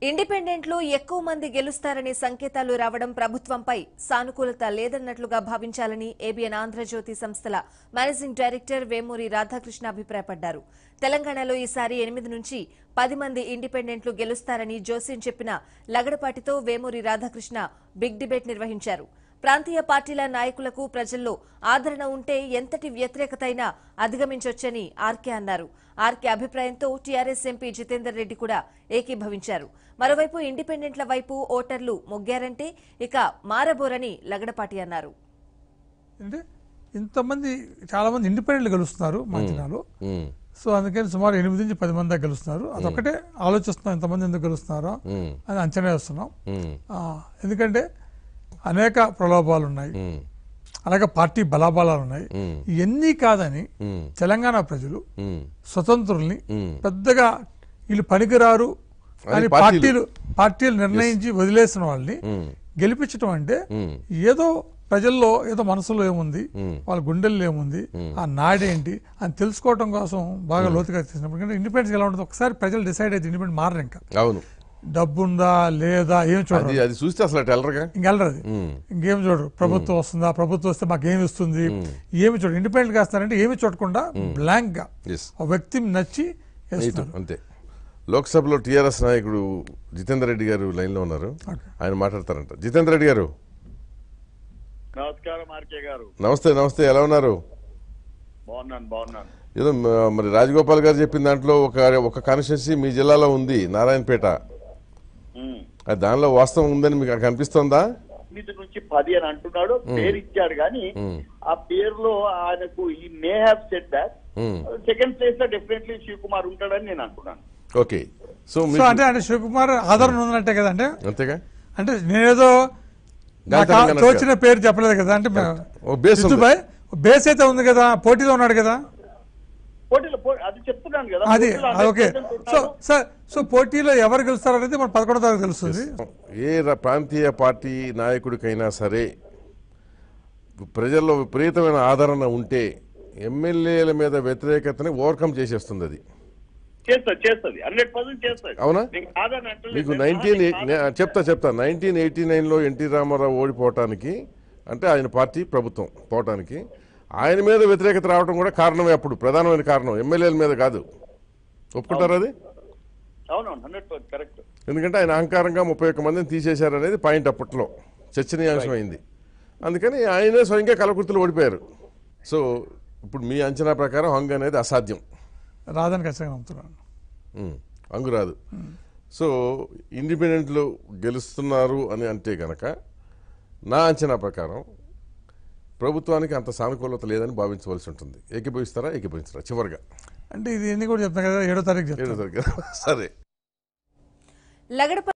ఇండిపెండెంట్లు ఎక్కువ మంది గెలుస్తారనే సంకేతాలు రావడం ప్రభుత్వంపై సానుకూలత లేదన్నట్లుగా భావించాలని ఏబిఎన్ ఆంధ్రజ్యోతి సంస్థల మేనేజింగ్ డైరెక్టర్ వేమూరి రాధాకృష్ణ అభిప్రాయపడ్డారు తెలంగాణలో ఈసారి ఎనిమిది నుంచి పది మంది ఇండిపెండెంట్లు గెలుస్తారని జోస్యం చెప్పిన లగడపాటితో వేమూరి రాధాకృష్ణ బిగ్ డిబేట్ నిర్వహించారు ప్రాంతీయ పార్టీల నాయకులకు ప్రజల్లో ఆదరణ ఉంటే ఎంతటి వ్యతిరేకత అయినా అధిగమించొచ్చని ఆర్కే అన్నారు ఆర్కే అభిప్రాయంతో టీఆర్ఎస్ ఎంపీ జితేందర్ రెడ్డి కూడా ఏకీభవించారు మరోవైపు ఇండిపెండెంట్ల వైపు ఓటర్లు మొగ్గారంటే ఇక మారబోరని లగడపాటి అన్నారు అంటే ఇంతమంది చాలా మంది ఇండిపెండెంట్ గెలుస్తున్నారు మా జిల్లాలో ఉమ్, సో అందుకని సుమారు ఎనిమిది నుంచి పది మంది దాకా గెలుస్తున్నారు అదొక్కటే ఆలోచిస్తున్నాం ఎంతమంది ఎందుకు గెలుస్తున్నారో ఉమ్, అని అంచనా వేస్తున్నాం ఉమ్, ఆ, ఎందుకంటే అనేక ప్రలోభాలు ఉన్నాయి ఉమ్, అలాగే పార్టీ బలాబలాలు ఉన్నాయి ఉమ్, ఇవన్నీ కాదని ఉమ్, తెలంగాణ ప్రజలు ఉమ్, స్వతంత్రుల్ని ఉమ్. పెద్దగా వీళ్ళు పనికిరారు అని అని పార్టీలు. పార్టీలు పార్టీలు నిర్ణయించి వదిలేసిన వాళ్ళని ఉమ్, గెలిపించడం అంటే ఉమ్, ఏదో ప్రజల్లో ఏదో మనసులో ఏముంది ఉమ్. వాళ్ళ గుండెల్లో ఏముంది ఆ నాడేంటి అని తెలుసుకోవడం కోసం బాగా లోతుగా తీసినప్పుడు ఎందుకంటే ఇండిపెండెన్స్ ఎలా ఉంటుంది ఒకసారి ప్రజలు డిసైడ్ అయితే ఇండిపెండెంట్ మారరు ఇంకా అవును డబ్బు ఉందా లేదా ఏం అది చూడరు అది చూస్తే అసలు అటు వెళ్ళరుగా ఇంకెళ్ళరు అది ఉమ్, ఇంకేం చూడరు ప్రభుత్వం వస్తుందా ప్రభుత్వం వస్తే మాకు ఏమి ఇస్తుంది ఏమి చూడరు ఇండిపెండెంట్ గా వస్తారంటే ఏమి చూడకుండా బ్లాంక్ గా ఎస్ ఆ వ్యక్తిని నచ్చి వేస్తున్నారు అంతే లోక్సభలో టీఆర్ఎస్ నాయకుడు జితేందర్ రెడ్డి గారు లైన్లో ఉన్నారు ఓకే. ఆయన మాట్లాడతారంట జితేందర్ రెడ్డి గారు నమస్కారం ఆర్కే గారు నమస్తే నమస్తే ఎలా ఉన్నారు బాగున్నాను బాగున్నాను ఏదో మ- మరి రాజగోపాల్ గారు చెప్పిన దాంట్లో ఒక ఒక కాన్స్టిట్యున్సీ మీ జిల్లాలో ఉంది నారాయణపేట ఉమ్. అది దానిలో వాస్తవం ఉందని మీకు కనిపిస్తోందా ఎనిమిది నుంచి పది అని అంటున్నాడు పేరు ఇచ్చాడు కానీ ఉమ్, ఆ పేరులో ఆయనకు ఈ may have set that um, second place లో డెఫినెట్లీ శివ్ కుమార్ ఉంటాడని నేను అంటున్నాను ఓకే సో సో మీకు అంటే అంటే శివకుమార్ ఆదరణ ఉందంటే కదా అంటే అంతేగా అంటే నేనేదో నాకు దాంతో కనుక- తోచిన పేరు చెప్పలేదు కదా అంటే ఓ బేస్ ఉంది. సిద్ధుబాయ్ బేస్ అయితే ఉంది కదా పోటీలో ఉన్నాడు కదా పోటీలో పో- అది చెప్తున్నాను కదా అది పోటీలో అది ఓకే 100% సో ఉన్నారు. సార్ సో పోటీలో ఎవరు గెలుస్తారు అనేది మన పదకొండో తారీఖు తెలుస్తుంది ఏ ర- ప్రాంతీయ పార్టీ నాయకుడికైనా సరే ప్రజల్లో విపరీతమైన ఆదరణ ఉంటే ఎమ్మెల్యేల మీద వ్యతిరేకతని ఓవర్కమ్ చేసేస్తుంది అది చేస్తుంది చేస్తుంది హండ్రెడ్ పర్సెంట్ చేస్తుంది అవునా? నేను కాదని అంటలేదు. మీకు నేను నైన్టీన్ కాదని- చెప్తా చెప్తా నైన్టీన్ ఎయిటీ నైన్లో ఎన్టీ రామారావు ఓడిపోవటానికి అంటే ఆయన పార్టీ ప్రభుత్వం పోవటానికి ఆయన మీద వ్యతిరేకత రావడం కూడా కారణమే అప్పుడు ప్రధానమైన కారణం ఎమ్మెల్యేల మీద కాదు ఒప్పుకుంటారా అది అవునవును హండ్రెడ్ పర్సెంట్ కరెక్ట్ ఎందుకంటే ఆయన అహంకారంగా ముప్పై ఒక్క మందిని తీసేశారనేది పాయింట్ అప్పట్లో చర్చనీయాంశం అయింది అందుకని ఆయనే స్వయంగా కలకుర్తులు ఓడిపోయారు సో ఇప్పుడు మీ అంచనా ప్రకారం హంగ్ అనేది అసాధ్యం రాదని ఖచ్చితంగా నమ్ముతున్నాను ఉమ్, హంగు రాదు సో ఇండిపెండెంట్లు గెలుస్తున్నారు అని అంటే గనక నా అంచనా ప్రకారం ప్రభుత్వానికి అంత సానుకూలత లేదని భావించవలసి ఉంటుంది ఏకీభవిస్తారా ఏకీభవిస్తారా చివరిగా అంటే ఇది ఎన్ని కూడా చెప్తాను కదా ఏడో తారీఖు చెప్తాను ఏడో తారీఖు సరే లగడపాటి